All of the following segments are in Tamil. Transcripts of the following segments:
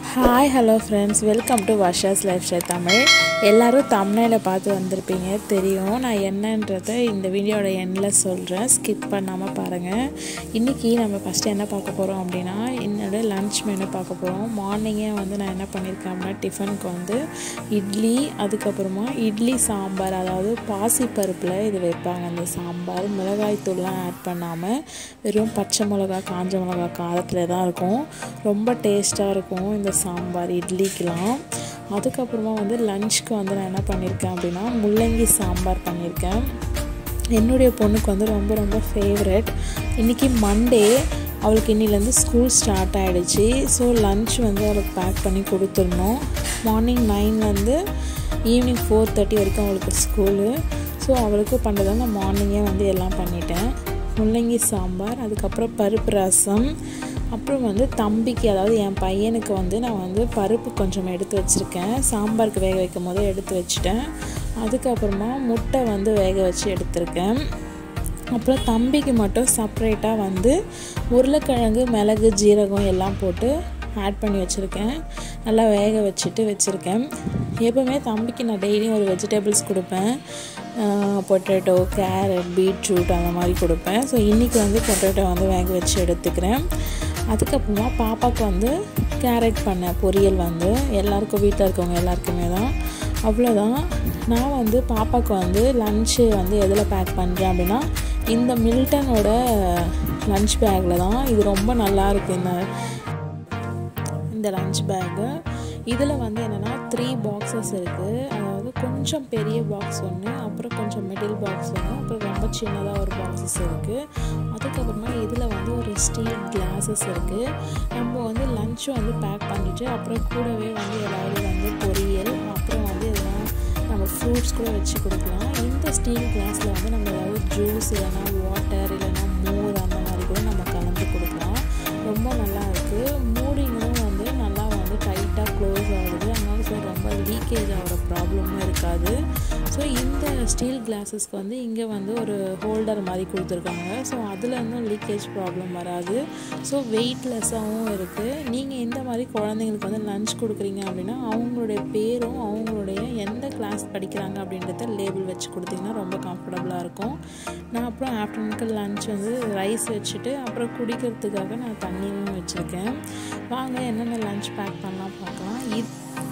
hi hello friends welcome to Varsha's life style Tamil எல்லோரும் தமிழில் பார்த்து வந்திருப்பீங்க தெரியும் நான் என்னன்றதை இந்த வீடியோட எண்ணில் சொல்கிறேன் ஸ்கிப் பண்ணாமல் பாருங்கள் இன்றைக்கி நம்ம ஃபஸ்ட்டு என்ன பார்க்க போகிறோம் அப்படின்னா என்னோட லன்ச் மெனு பார்க்க போகிறோம் மார்னிங்கே வந்து நான் என்ன பண்ணியிருக்கேன் அப்படின்னா டிஃபனுக்கு வந்து இட்லி அதுக்கப்புறமா இட்லி சாம்பார் அதாவது பாசிப்பருப்பில் இது வைப்பாங்க அந்த சாம்பார் மிளகாய் தூள்லாம் ஆட் பண்ணாமல் வெறும் பச்சை மிளகா காஞ்ச மிளகா காரத்தில் தான் இருக்கும் ரொம்ப டேஸ்ட்டாக இருக்கும் இந்த சாம்பார் இட்லிக்கெலாம் அதுக்கப்புறமா வந்து லஞ்சுக்கு வந்து நான் என்ன பண்ணியிருக்கேன் அப்படின்னா முள்ளங்கி சாம்பார் பண்ணியிருக்கேன் என்னுடைய பொண்ணுக்கு வந்து ரொம்ப ரொம்ப ஃபேவரட் இன்றைக்கி மண்டே அவளுக்கு இன்னிலேருந்து ஸ்கூல் ஸ்டார்ட் ஆகிடுச்சு ஸோ லன்ச் வந்து அவளுக்கு பேக் பண்ணி கொடுத்துடணும் மார்னிங் நைன்லேருந்து ஈவினிங் ஃபோர் தேர்ட்டி வரைக்கும் அவளுக்கு ஸ்கூலு ஸோ அவளுக்கு பண்ணுறதை நான் மார்னிங்கே வந்து எல்லாம் பண்ணிட்டேன் முள்ளங்கி சாம்பார் அதுக்கப்புறம் பருப்பு ரசம் அப்புறம் வந்து தம்பிக்கு அதாவது என் பையனுக்கு வந்து நான் வந்து பருப்பு கொஞ்சம் எடுத்து வச்சுருக்கேன் சாம்பாருக்கு வேக வைக்கும் போது எடுத்து வச்சுட்டேன் அதுக்கப்புறமா முட்டை வந்து வேக வச்சு எடுத்திருக்கேன் அப்புறம் தம்பிக்கு மட்டும் செப்ரேட்டாக வந்து உருளைக்கிழங்கு மிளகு ஜீரகம் எல்லாம் போட்டு ஆட் பண்ணி வச்சுருக்கேன் நல்லா வேக வச்சுட்டு வச்சுருக்கேன் எப்போவுமே தம்பிக்கு நான் டெய்லியும் ஒரு வெஜிடபிள்ஸ் கொடுப்பேன் பொட்டேட்டோ கேரட் பீட்ரூட் அந்த மாதிரி கொடுப்பேன் ஸோ இன்றைக்கி வந்து பொட்டேட்டோ வந்து வேக வச்சு எடுத்துக்கிறேன் அதுக்கப்புறமா பாப்பாவுக்கு வந்து கேரட் பண்ணேன் பொரியல் வந்து எல்லாருக்கும் வீட்டில் இருக்கவங்க எல்லாருக்குமே தான் அவ்வளோதான் நான் வந்து பாப்பாவுக்கு வந்து லன்ச்சு வந்து எதில் பேக் பண்ணுறேன் அப்படின்னா இந்த மில்டனோட லன்ச் பேக்கில் தான் இது ரொம்ப நல்லாயிருக்கு இந்த இந்த லன்ச் பேக்கு இதில் வந்து என்னென்னா த்ரீ பாக்ஸஸ் இருக்குது அதாவது கொஞ்சம் பெரிய பாக்ஸ் ஒன்று அப்புறம் கொஞ்சம் மிடில் பாக்ஸ் ஒன்று அப்புறம் ரொம்ப சின்னதாக ஒரு பாக்ஸஸ் இருக்குது அதுக்கப்புறமா இதில் வந்து ஒரு ஸ்டீல் கிளாஸஸ் இருக்குது நம்ம வந்து லன்ச்சும் வந்து பேக் பண்ணிவிட்டு அப்புறம் கூடவே வந்து ஏதாவது வந்து பொரியல் அப்புறம் வந்து எதனா நம்ம ஃப்ரூட்ஸ் கூட வச்சு கொடுக்கலாம் இந்த ஸ்டீல் கிளாஸில் வந்து நம்ம ஏதாவது ஜூஸ் இல்லைனா வாட்டர் இல்லைனா மோர் அந்த மாதிரி கூட நம்ம கலந்து கொடுக்கலாம் ரொம்ப நல்லா இருக்குது மூடிங்களும் வந்து நல்லா வந்து டைட்டாக க்ளோஸ் ஆகுது அதனால ஸோ ரொம்ப லீக்கேஜ் ஆகிற ப்ராப்ளமும் இருக்காது ஸோ இந்த ஸ்டீல் கிளாஸஸ்க்கு வந்து இங்கே வந்து ஒரு ஹோல்டர் மாதிரி கொடுத்துருக்காங்க ஸோ அதில் இருந்தும் லீக்கேஜ் ப்ராப்ளம் வராது ஸோ வெயிட்லெஸ்ஸாகவும் இருக்குது நீங்கள் இந்த மாதிரி குழந்தைங்களுக்கு வந்து லன்ச் கொடுக்குறீங்க அப்படின்னா அவங்களுடைய பேரும் அவங்களுடைய எந்த கிளாஸ் படிக்கிறாங்க அப்படின்றத லேபிள் வச்சு கொடுத்தீங்கன்னா ரொம்ப கம்ஃபர்டபுளாக இருக்கும் நான் அப்புறம் ஆஃப்டர்நூனுக்கு லன்ச் வந்து ரைஸ் வச்சுட்டு அப்புறம் குடிக்கிறதுக்காக நான் தண்ணியும் வச்சுருக்கேன் வாங்க என்னென்ன லன்ச் பேக் பண்ணலாம் பார்க்கலாம் இது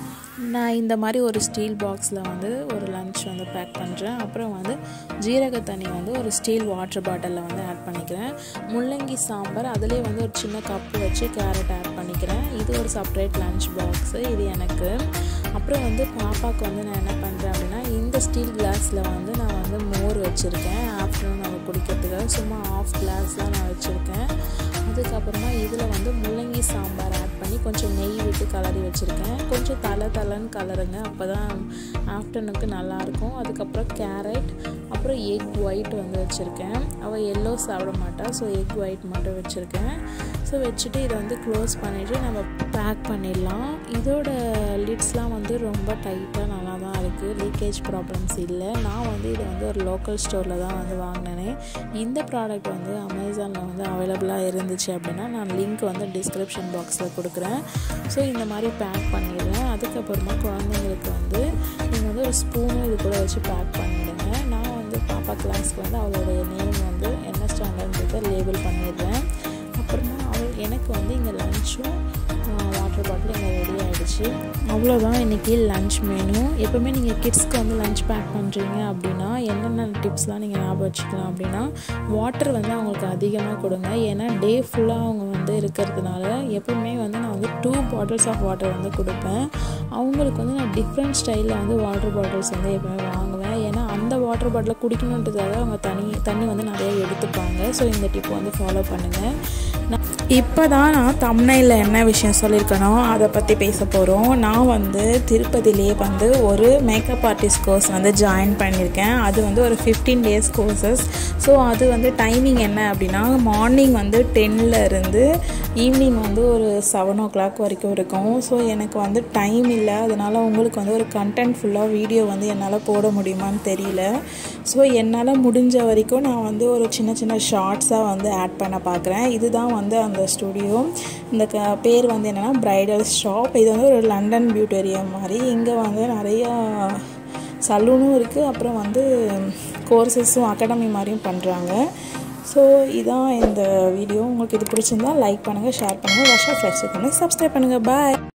நான் இந்த மாதிரி ஒரு ஸ்டீல் பாக்ஸில் வந்து ஒரு லன்ச் வந்து பேக் பண்ணுறேன் அப்புறம் வந்து ஜீரக தண்ணி வந்து ஒரு ஸ்டீல் வாட்டர் பாட்டிலில் வந்து ஆட் பண்ணிக்கிறேன் முள்ளங்கி சாம்பார் அதிலே வந்து ஒரு சின்ன கப்பு வச்சு கேரட் ஆட் பண்ணிக்கிறேன் இது ஒரு செப்ரேட் லன்ச் பாக்ஸு இது எனக்கு அப்புறம் வந்து பாப்பாவுக்கு வந்து நான் என்ன பண்ணுறேன் அப்படின்னா இந்த ஸ்டீல் கிளாஸில் வந்து நான் வந்து மோர் வச்சுருக்கேன் ஆஃப்டர்நூன் நம்ம குடிக்கிறதுக்காக சும்மா ஆஃப் கிளாஸ் தான் நான் வச்சுருக்கேன் அதுக்கப்புறமா இதில் வந்து முள்ளங்கி சாம்பார் ஆட் பண்ணி கொஞ்சம் நெய் விட்டு கலரி வச்சுருக்கேன் கொஞ்சம் தலை தலைன்னு கலருங்க அப்போ தான் ஆஃப்டர்நூனுக்கு நல்லாயிருக்கும் அதுக்கப்புறம் கேரட் அப்புறம் எக் ஒயிட் வந்து வச்சுருக்கேன் அவள் எல்லோ சாப்பிட மாட்டாள் ஸோ எக் ஒயிட் மட்டும் வச்சுருக்கேன் ஸோ வச்சுட்டு இதை வந்து க்ளோஸ் பண்ணிவிட்டு நம்ம பேக் பண்ணிடலாம் இதோட லிட்ஸ்லாம் வந்து ரொம்ப டைட்டாக நல்லா தான் இருக்குது லீக்கேஜ் ப்ராப்ளம்ஸ் இல்லை நான் வந்து இதை வந்து ஒரு லோக்கல் ஸ்டோரில் தான் வந்து வாங்கினேன் இந்த ப்ராடக்ட் வந்து அமேசானில் வந்து அவைலபிளாக இருந்துச்சு அப்படின்னா நான் லிங்க் வந்து டிஸ்கிரிப்ஷன் பாக்ஸில் கொடுக்குறேன் ஸோ இந்த மாதிரி பேக் பண்ணிடுறேன் அதுக்கப்புறமா குழந்தைங்களுக்கு வந்து நீங்கள் வந்து ஒரு ஸ்பூனும் இது கூட வச்சு பேக் பண்ணிவிடுங்க நான் வந்து பாப்பா கிளாஸ்க்கு வந்து அவளுடைய நேம் வந்து என்ன ஸ்டாண்டர்ட்ன்றதை லேபிள் பண்ணிடுறேன் அப்புறமா அவள் எனக்கு வந்து இங்கே லன்ச்சும் வாட்டர் பாட்டில் இங்கே ரெடி ஆகிடுச்சு அவ்வளோதான் இன்றைக்கி லன்ச் மெனு எப்போவுமே நீங்கள் கிட்ஸ்க்கு வந்து லன்ச் பேக் பண்ணுறீங்க அப்படின்னா என்னென்ன டிப்ஸ்லாம் நீங்கள் ஞாபகம் வச்சுக்கலாம் அப்படின்னா வாட்டர் வந்து அவங்களுக்கு அதிகமாக கொடுங்க ஏன்னா டே ஃபுல்லாக அவங்க வந்து இருக்கிறதுனால எப்போவுமே வந்து நான் வந்து டூ பாட்டில்ஸ் ஆஃப் வாட்டர் வந்து கொடுப்பேன் அவங்களுக்கு வந்து நான் டிஃப்ரெண்ட் ஸ்டைலில் வந்து வாட்டர் பாட்டில்ஸ் வந்து எப்போவுமே வாங்குவேன் ஏன்னா அந்த வாட்டர் பாட்டிலை குடிக்கணுன்றதுக்காக அவங்க தண்ணி தண்ணி வந்து நிறைய எடுத்துப்பாங்க ஸோ இந்த டிப் வந்து ஃபாலோ பண்ணுங்கள் நான் இப்போ தான் நான் தமிழில் என்ன விஷயம் சொல்லியிருக்கனோ அதை பற்றி பேச போகிறோம் நான் வந்து திருப்பதியிலே வந்து ஒரு மேக்கப் ஆர்டிஸ்ட் கோர்ஸ் வந்து ஜாயின் பண்ணியிருக்கேன் அது வந்து ஒரு ஃபிஃப்டீன் டேஸ் கோர்சஸ் ஸோ அது வந்து டைமிங் என்ன அப்படின்னா மார்னிங் வந்து டென்னில் இருந்து ஈவினிங் வந்து ஒரு செவன் ஓ கிளாக் வரைக்கும் இருக்கும் ஸோ எனக்கு வந்து டைம் இல்லை அதனால் உங்களுக்கு வந்து ஒரு கண்டென்ட் ஃபுல்லாக வீடியோ வந்து என்னால் போட முடியுமான்னு தெரியல ஸோ என்னால் முடிஞ்ச வரைக்கும் நான் வந்து ஒரு சின்ன சின்ன ஷார்ட்ஸாக வந்து ஆட் பண்ண பார்க்குறேன் இதுதான் வந்து அந்த ஸ்டுடியோ இந்த க பேர் வந்து என்னென்னா ப்ரைடல் ஷாப் இது வந்து ஒரு லண்டன் பியூட்டேரியம் மாதிரி இங்கே வந்து நிறையா சலூனும் இருக்குது அப்புறம் வந்து கோர்சஸும் அகாடமி மாதிரியும் பண்ணுறாங்க ஸோ இதான் இந்த வீடியோ உங்களுக்கு இது பிடிச்சிருந்தா லைக் பண்ணுங்கள் ஷேர் பண்ணுங்கள் வருஷம் ஃப்ரெஷ்ஷுக்கு சப்ஸ்கிரைப் பண்ணுங்கள் பாய்